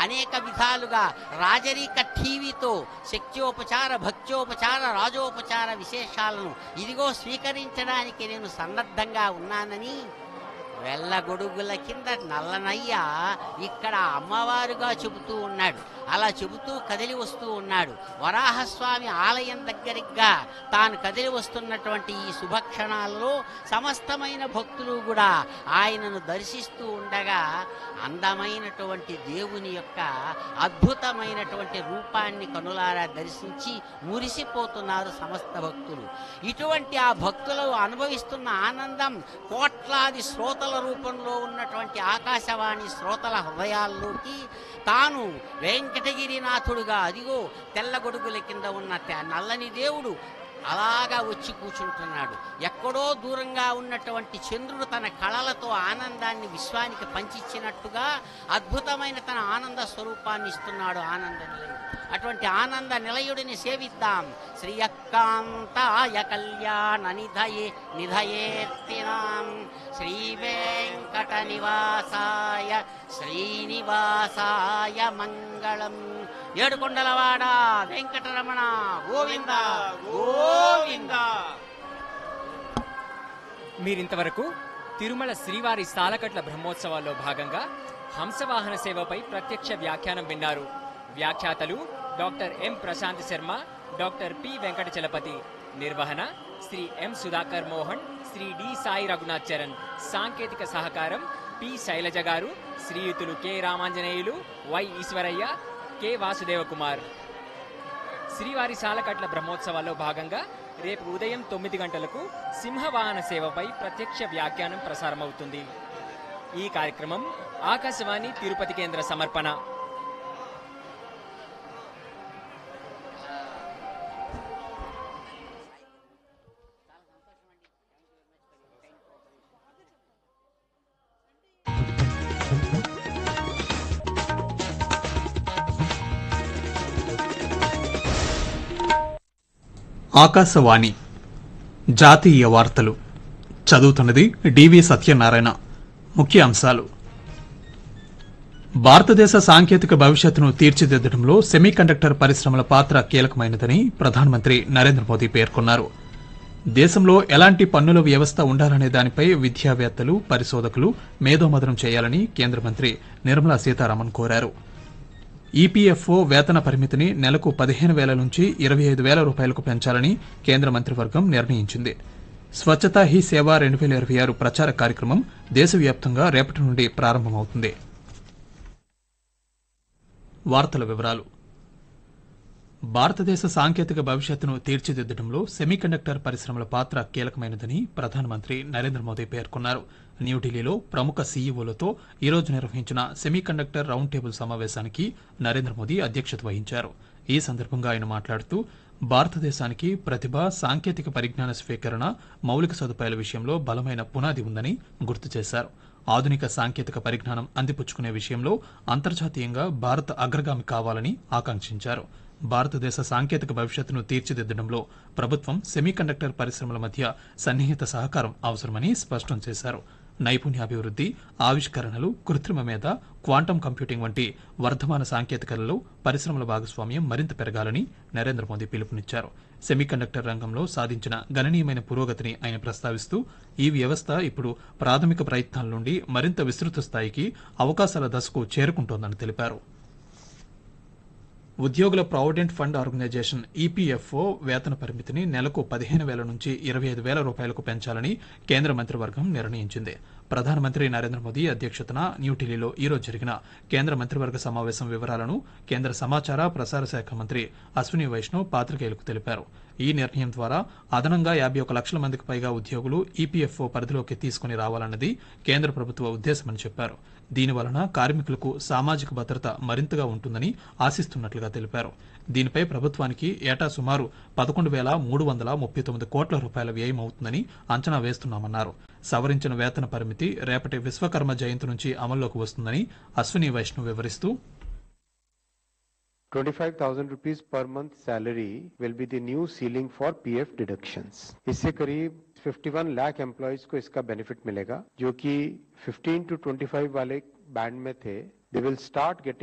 అనేక విధాలుగా రాజరిక టీవీతో శక్త్యోపచార భక్త్యోపచార రాజోపచార విశేషాలను ఇదిగో స్వీకరించడానికి నేను సన్నద్ధంగా ఉన్నానని వెళ్ళగొడుగుల కింద నల్లనయ్య ఇక్కడ అమ్మవారుగా చెబుతూ ఉన్నాడు అలా చెబుతూ కదిలి వస్తూ ఉన్నాడు వరాహస్వామి ఆలయం దగ్గరిగా తాను కదిలి వస్తున్నటువంటి ఈ శుభక్షణాలలో సమస్తమైన భక్తులు కూడా ఆయనను దర్శిస్తూ ఉండగా అందమైనటువంటి దేవుని యొక్క అద్భుతమైనటువంటి రూపాన్ని కనులారా దర్శించి మురిసిపోతున్నారు సమస్త భక్తులు ఇటువంటి ఆ భక్తులు అనుభవిస్తున్న ఆనందం కోట్లాది శ్రోతల రూపంలో ఉన్నటువంటి ఆకాశవాణి శ్రోతల హృదయాల్లోకి తాను వెంకటగిరినాథుడుగా అదిగో తెల్లగొడుగుల కింద ఉన్న తె- నల్లని దేవుడు అలాగా వచ్చి కూర్చుంటున్నాడు ఎక్కడో దూరంగా ఉన్నటువంటి చంద్రుడు తన కళలతో ఆనందాన్ని విశ్వానికి పంచిచ్చినట్టుగా అద్భుతమైన తన ఆనంద స్వరూపాన్ని ఇస్తున్నాడు ఆనంద నిలయుడు అటువంటి ఆనంద నిలయుడిని సేవిద్దాం శ్రీయక్కాంతాయ కళ్యాణ నిధయే నిధయేత్తినాం శ్రీ వెంకట నివాసాయ శ్రీనివాసాయ మంగళం ఏడుకొండలవాడ వెంకటరమణ గోవింద గోవింద మీరింతవరకు తిరుమల శ్రీవారి సాలకట్ల బ్రహ్మోత్సవాల్లో భాగంగా హంసవాహన సేవపై ప్రత్యక్ష వ్యాఖ్యానం విన్నారు వ్యాఖ్యాతలు doctor M Prashanth Sharma doctor P Venkata Chalapathi నిర్వహణ శ్రీ ఎం సుధాకర్ మోహన్ శ్రీ డి సాయి రఘునాథ్ చరణ్ సాంకేతిక సహకారం పి శైలజ గారు శ్రీయుతులు K Ramanjaneyulu Y Eswaraiah K Vasudeva Kumar Srivari సాలకట్ల బ్రహ్మోత్సవాల్లో భాగంగా రేపు ఉదయం తొమ్మిది గంటలకు సింహవాహన సేవపై ప్రత్యక్ష వ్యాఖ్యానం ప్రసారమవుతుంది ఈ కార్యక్రమం ఆకాశవాణి తిరుపతి కేంద్ర సమర్పణ ఆకాశవాణి జాతీయ వార్తలు చదువుతున్నది డివి సత్యనారాయణ ముఖ్య అంశాలు భారతదేశ సాంకేతిక భవిష్యత్తును తీర్చిదిద్దడంలో సెమీకండక్టర్ పరిశ్రమల పాత్ర కీలకమైనదని ప్రధానమంత్రి నరేంద్ర మోదీ పేర్కొన్నారు దేశంలో ఎలాంటి పన్నుల వ్యవస్థ ఉండాలనే దానిపై విద్యావేత్తలు పరిశోధకులు మేధోమదనం చేయాలని కేంద్ర మంత్రి నిర్మలా సీతారామన్ కోరారు ఈపీఎఫ్ఓ వేతన పరిమితిని నెలకు పదిహేను వేల నుంచి ఇరవై ఐదు వేల రూపాయలకు పెంచాలని కేంద్ర మంత్రివర్గం నిర్ణయించింది స్వచ్ఛతా హీ సేవ రెండు వేల ఇరవై ఆరు ప్రచార కార్యక్రమం దేశవ్యాప్తంగా రేపటి నుండి ప్రారంభమవుతుంది వార్తల వివరాలు భారతదేశ సాంకేతిక భవిష్యత్తును తీర్చిదిద్దడంలో సెమీకండక్టర్ పరిశ్రమల పాత్ర కీలకమైనదని ప్రధానమంత్రి నరేంద్ర మోదీ పేర్కొన్నారు న్యూఢిల్లీలో ప్రముఖ సీఈఓలతో ఈ రోజు నిర్వహించిన సెమీకండక్టర్ రౌండ్ టేబుల్ సమావేశానికి నరేంద్ర మోదీ అధ్యక్షత వహించారు ఈ సందర్భంగా ఆయన మాట్లాడుతూ భారతదేశానికి ప్రతిభ సాంకేతిక పరిజ్ఞాన స్వీకరణ మౌలిక సదుపాయాల విషయంలో బలమైన పునాది ఉందని గుర్తు చేశారు ఆధునిక సాంకేతిక పరిజ్ఞానం అందిపుచ్చుకునే విషయంలో అంతర్జాతీయంగా భారత్ అగ్రగామి కావాలని ఆకాంక్షించారు భారతదేశ సాంకేతిక భవిష్యత్తును తీర్చిదిద్దడంలో ప్రభుత్వం సెమీకండక్టర్ పరిశ్రమల మధ్య సన్నిహిత సహకారం అవసరమని స్పష్టం చేశారు నైపుణ్యాభివృద్ధి ఆవిష్కరణలు కృత్రిమ మేధ క్వాంటం కంప్యూటింగ్ వంటి వర్ధమాన సాంకేతికలలో పరిశ్రమల భాగస్వామ్యం మరింత పెరగాలని నరేంద్ర మోదీ పిలుపునిచ్చారు సెమీకండక్టర్ రంగంలో సాధించిన గణనీయమైన పురోగతిని ఆయన ప్రస్తావిస్తూ ఈ వ్యవస్థ ఇప్పుడు ప్రాథమిక ప్రయత్నాల నుండి మరింత విస్తృత స్థాయికి అవకాశాల దశకు చేరుకుంటోందని తెలిపారు ఉద్యోగుల ప్రావిడెంట్ ఫండ్ ఆర్గనైజేషన్ ఈపీఎఫ్ఓ వేతన పరిమితిని నెలకు పదిహేను వేల నుంచి ఇరవై ఐదు వేల రూపాయలకు పెంచాలని కేంద్ర మంత్రివర్గం నిర్ణయించింది ప్రధానమంత్రి నరేంద్ర మోదీ అధ్యక్షతన న్యూఢిల్లీలో ఈ రోజు జరిగిన కేంద్ర మంత్రివర్గ సమావేశం వివరాలను కేంద్ర సమాచార ప్రసార శాఖ మంత్రి అశ్విని వైష్ణవ్ పాత్రికేయులకు తెలిపారు ఈ నిర్ణయం ద్వారా అదనంగా యాభై ఒక లక్షల మందికి పైగా ఉద్యోగులు ఈపీఎఫ్ఓ పరిధిలోకి తీసుకుని రావాలన్నది కేంద్ర ప్రభుత్వ ఉద్దేశమని చెప్పారు దీని వలన కార్మికులకు సామాజిక భద్రత మరింతగా ఉంటుందని ఆశిస్తున్నట్లుగా తెలిపారు దీనిపై ప్రభుత్వానికి ఏటా సుమారు పదకొండు వేల మూడు వందల ముప్పై తొమ్మిది కోట్ల రూపాయల వ్యయం అవుతుందని అంచనా వేస్తున్నామన్నారు సవరించిన వేతన పరిమితి రేపటి విశ్వకర్మ జయంతి నుంచి అమల్లోకి వస్తుందని అశ్విని వైష్ణవ్ వివరిస్తూ 25,000 rupees per month salary will be the new ceiling for PF deductions. इससे करीब 51 लाख एम्प्लॉयज को इसका बेनिफिट मिलेगा जो कि 15 टू 25 वाले बैंड में थे दे विल स्टार्ट गेटिंग